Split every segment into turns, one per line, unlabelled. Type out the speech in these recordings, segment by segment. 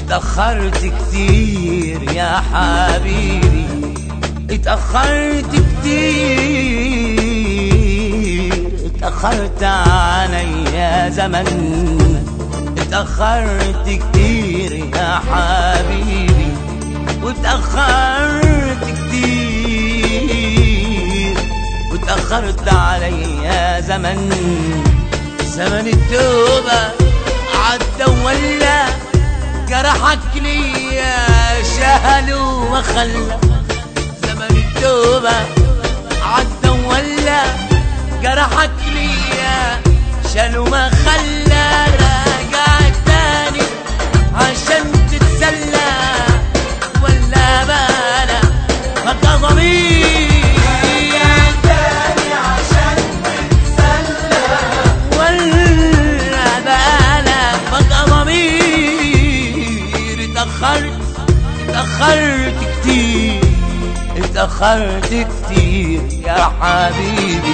اتأخرت كتير يا حبيبي اتأخرت كتير اتأخرت علي يا زمن اتأخرت كتير يا حبيبي واتأخرت كتير واتأخرت علي يا زمن زمن التوبة عدى ولا جرحك ليا شهل وخلى زمن التوبة عدى ولا جرحك ليا شال وما خلى راجع تاني عشان تتسلى ولا بالا بقى ضمير ولا بالك بقى ضمير اتأخرت اتأخرت كتير اتأخرت كتير يا حبيبي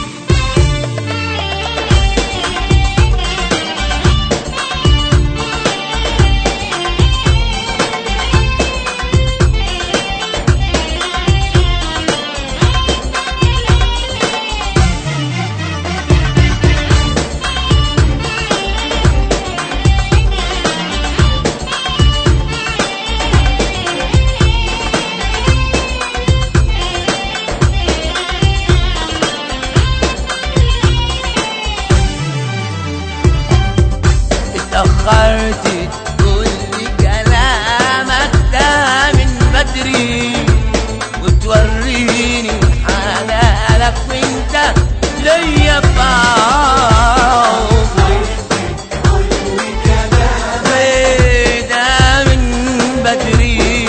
اتأخرت تقول لي كلامك ده من بدري وتوريني حلالك وانت ليا بعمري ده من بدري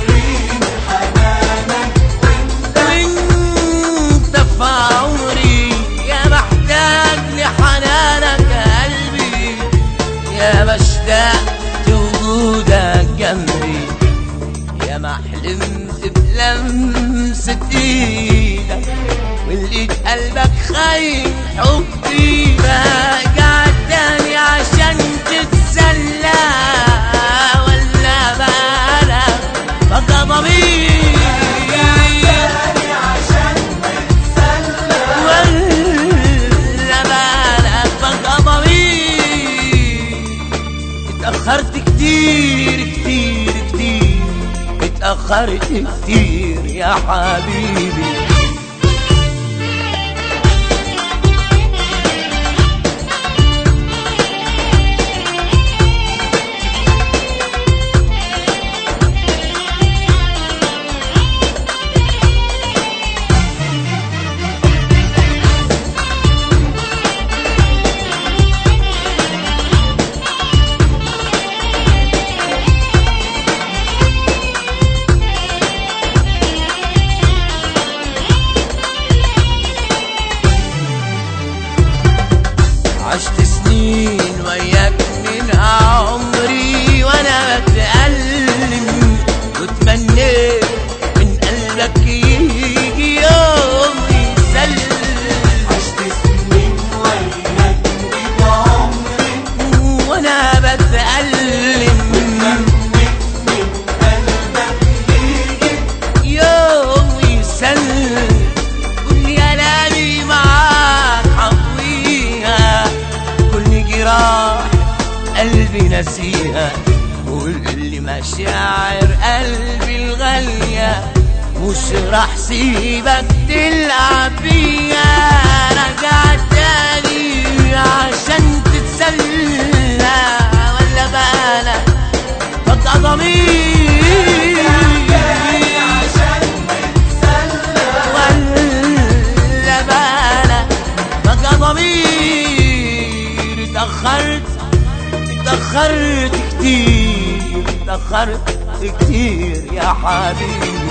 وانت في عمري يا محتاج لحنانك قلبي يا مشتاق وجودك جنبي يا ما حلمت بلمسة ايدك ولقيت قلبك خاين حبي راجع تاني عشان تتسلى ولا بالك بقى ضمير ولا بالك بقى ضمير اتأخرت كتير كتير كتير اتأخرت كتير يا حبيبي عشت سنين وياك من عمري وانا بتألم وتمنيت من قلبك يجي يوم يسلم
عشت سنين وياك من عمري
وانا بتألم
تمنيت من قلبك يجي
يوم يسلم كل كلامي معاك حطويها كل جراح قلبي نسيها كل مشاعر قلبي الغالية مش راح سيبك تلعب بيها رجع تاني عشان تتسلى ولا بالك بقى ضمير
عشان تتسلى
ولا بالك بقى ضمير اتأخرت اتأخرت كتير اتأخرت كتير يا حبيبي